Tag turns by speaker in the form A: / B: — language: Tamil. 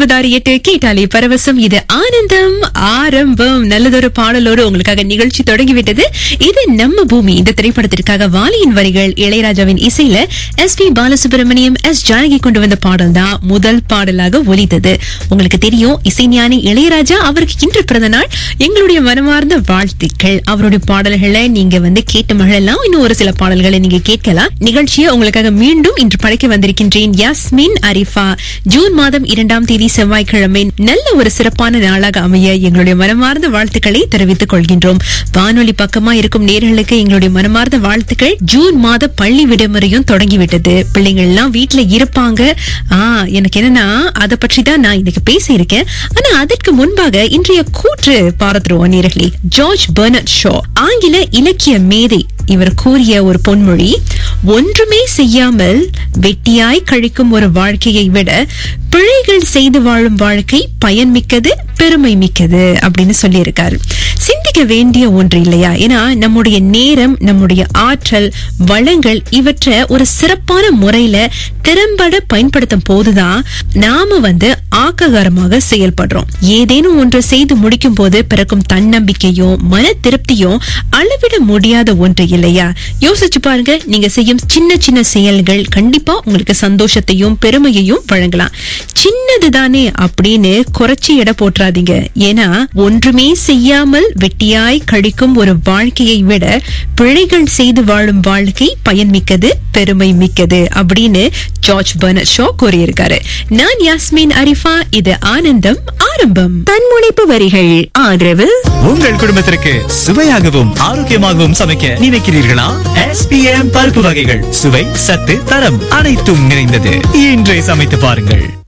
A: ஒன்பது ஆறு எட்டு கேட்டாலே பரவசம் இது ஆனந்தம் ஆரம்பம் நல்லதொரு பாடலோடு உங்களுக்காக நிகழ்ச்சி தொடங்கிவிட்டது இது நம்ம பூமி இந்த திரைப்படத்திற்காக வாலியின் வரிகள் இளையராஜாவின் இசையில S P Balasubrahmanyam S Janaki கொண்டு வந்த பாடல் தான் முதல் பாடலாக ஒலித்தது உங்களுக்கு தெரியும் இசைஞானி இளையராஜா அவருக்கு இன்று பிறந்த நாள் எங்களுடைய மனமார்ந்த வாழ்த்துக்கள் அவருடைய பாடல்களை நீங்க வந்து கேட்டு மகிழலாம் இன்னும் ஒரு சில பாடல்களை நீங்க கேட்கலாம் நிகழ்ச்சியை உங்களுக்காக மீண்டும் இன்று படைக்க வந்திருக்கின்றேன் யாஸ்மின் அரிஃபா ஜூன் மாதம் இரண்டாம் தேதி செவ்வாய்க்கிழமை நல்ல ஒரு சிறப்பான நாளாக அமைய எங்களுடைய மனமார்ந்த வாழ்த்துக்களை தெரிவித்துக் கொள்கின்றோம் வானொலி பக்கமா இருக்கும் நேர்களுக்கு எங்களுடைய மனமார்ந்த வாழ்த்துக்கள் ஜூன் மாத பள்ளி விடுமுறையும் தொடங்கிவிட்டது பிள்ளைங்கள் எல்லாம் வீட்டுல இருப்பாங்க ஆ எனக்கு என்னன்னா அதை பற்றி தான் நான் இன்னைக்கு பேசியிருக்கேன் ஆனா அதற்கு முன்பாக இன்றைய கூற்று பார்த்துருவோம் நேர்களே ஜார்ஜ் பெர்னட் ஷோ ஆங்கில இலக்கிய மேதை இவர் கூறிய ஒரு பொன்மொழி ஒன்றுமே செய்யாமல் வெட்டியாய் கழிக்கும் ஒரு வாழ்க்கையை விட பிழைகள் செய்து வாழும் வாழ்க்கை பயன்மிக்கது பெருமை மிக்கது அப்படின்னு சொல்லியிருக்காரு சிந்திக்க வேண்டிய ஒன்று இல்லையா ஏன்னா நம்முடைய நேரம் நம்முடைய ஆற்றல் வளங்கள் இவற்றை ஒரு சிறப்பான முறையில திறம்பட பயன்படுத்தும் போதுதான் நாம வந்து ஆக்ககரமாக செயல்படுறோம் ஏதேனும் ஒன்று செய்து முடிக்கும் போது பிறக்கும் தன்னம்பிக்கையும் மன திருப்தியும் அளவிட முடியாத ஒன்று இல்லையா யோசிச்சு பாருங்க நீங்க செய்யும் சின்ன சின்ன செயல்கள் கண்டிப்பா உங்களுக்கு சந்தோஷத்தையும் பெருமையையும் வழங்கலாம் சின்னதுதானே அப்படின்னு குறைச்சி எடை போட்டுறாதீங்க ஏன்னா ஒன்றுமே செய்யாமல் வெட்டியாய் கழிக்கும் ஒரு வாழ்க்கையை விட பிழைகள் செய்து வாழும் வாழ்க்கை பயன்மிக்கது பெருமை மிக்கது அப்படின்னு ஜார்ஜ் பர்னட் ஷோ கூறியிருக்காரு நான் யாஸ்மின் அரிஃபா இது ஆனந்தம் ஆரம்பம்
B: தன்முனைப்பு வரிகள் ஆதரவு
C: உங்கள் குடும்பத்திற்கு சுவையாகவும் ஆரோக்கியமாகவும் சமைக்க நினைக்கிறீர்களா எஸ்பிஎம் பருப்பு வகைகள் சுவை சத்து தரம் அனைத்தும் நிறைந்தது இன்றை சமைத்து பாருங்கள்